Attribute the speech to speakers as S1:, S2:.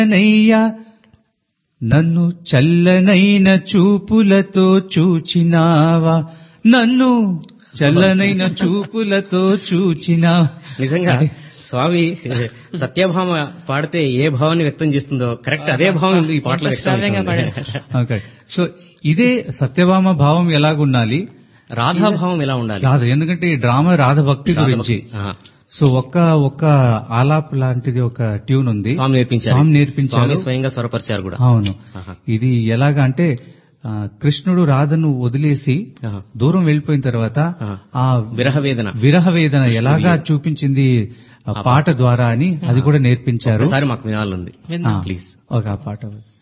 S1: నయ్యా నన్ను చల్లనైన చూపులతో చూచినావా నన్ను చల్లనైన చూపులతో చూచినావా
S2: నిజంగా స్వామి సత్యభామ పాడితే ఏ భావాన్ని వ్యక్తం చేస్తుందో కరెక్ట్ అదే భావం ఈ పాటలో వ్యక్తం
S3: శ్రావ్యంగా పాడారు
S2: అవుతుంది.
S3: సార్.
S1: ఓకే సో ఇదే సత్యభామ భావం ఎలాగుండాలి
S2: రాధా భావం ఎలా ఉండాలి
S1: రాధ ఎందుకంటే ఈ డ్రామా రాధ భక్తి
S2: రాధా
S1: గురించి
S2: భక్తి. ఆహా.
S1: సో ఒక్క ఒక్క ఆలాప్ లాంటిది ఒక ట్యూన్ ఉంది
S2: స్వామి నేర్పించారు
S1: స్వామి
S2: స్వామి
S1: నేర్పించారు
S2: స్వయంగా స్వరపరిచారు కూడా
S1: అవును
S2: ఆహా.
S1: ఇది ఎలాగా అంటే ఆ, కృష్ణుడు రాధను వదిలేసి
S2: ఆహా.
S1: దూరం వెళ్ళిపోయిన తర్వాత
S2: ఆహా.
S1: ఆ
S2: విరహ వేదన
S1: విరహ వేదన ఎలాగా చూపించింది ఆ పాట ద్వారా అని అది కూడా నేర్పించారు
S2: ఒకసారి మాకు వినాలంది
S3: విందాం.
S1: ఆ,
S2: ప్లీజ్
S1: ఒక ఆ పాట